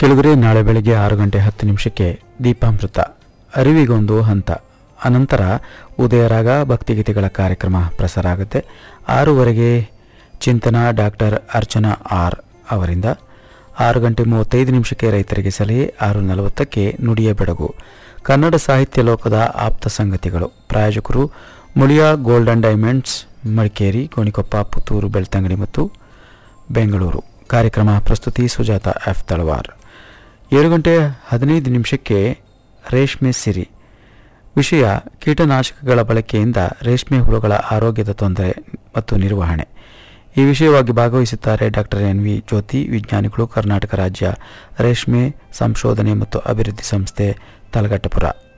ಕೆಲವರೇ ನಾಳೆ ಬೆಳಗ್ಗೆ ಆರು ಗಂಟೆ ಹತ್ತು ನಿಮಿಷಕ್ಕೆ ದೀಪಾಮೃತ ಅರಿವಿಗೊಂದು ಹಂತ ಅನಂತರ ಉದಯರಾಗ ಭಕ್ತಿಗೀತೆಗಳ ಕಾರ್ಯಕ್ರಮ ಪ್ರಸಾರ ಆಗುತ್ತೆ ಆರೂವರೆಗೆ ಚಿಂತನ ಡಾಕ್ಟರ್ ಅರ್ಚನಾ ಆರ್ ಅವರಿಂದ ಆರು ಗಂಟೆ ಮೂವತ್ತೈದು ನಿಮಿಷಕ್ಕೆ ರೈತರಿಗೆ ಸಲಹೆ ಆರು ನಲವತ್ತಕ್ಕೆ ನುಡಿಯ ಬೆಡಗು ಕನ್ನಡ ಸಾಹಿತ್ಯ ಲೋಕದ ಆಪ್ತ ಸಂಗತಿಗಳು ಪ್ರಾಯೋಜಕರು ಮುಳಿಯಾ ಗೋಲ್ಡನ್ ಡೈಮಂಡ್ಸ್ ಮಡಿಕೇರಿ ಗೋಣಿಕೊಪ್ಪ ಪುತ್ತೂರು ಬೆಳ್ತಂಗಡಿ ಮತ್ತು ಬೆಂಗಳೂರು ಕಾರ್ಯಕ್ರಮ ಪ್ರಸ್ತುತಿ ಸುಜಾತ ಎಫ್ ತಳವಾರ್ ಏಳು ಗಂಟೆ ಹದಿನೈದು ನಿಮಿಷಕ್ಕೆ ರೇಷ್ಮೆ ಸಿರಿ ವಿಷಯ ಕೀಟನಾಶಕಗಳ ಬಳಕೆಯಿಂದ ರೇಷ್ಮೆ ಹುಳುಗಳ ಆರೋಗ್ಯದ ತೊಂದರೆ ಮತ್ತು ನಿರ್ವಹಣೆ ಈ ವಿಷಯವಾಗಿ ಭಾಗವಹಿಸುತ್ತಾರೆ ಡಾಕ್ಟರ್ ಎನ್ ವಿ ಜ್ಯೋತಿ ವಿಜ್ಞಾನಿಗಳು ಕರ್ನಾಟಕ ರಾಜ್ಯ ರೇಷ್ಮೆ ಸಂಶೋಧನೆ ಮತ್ತು ಅಭಿವೃದ್ಧಿ ಸಂಸ್ಥೆ ತಲಗಟ್ಟಪುರ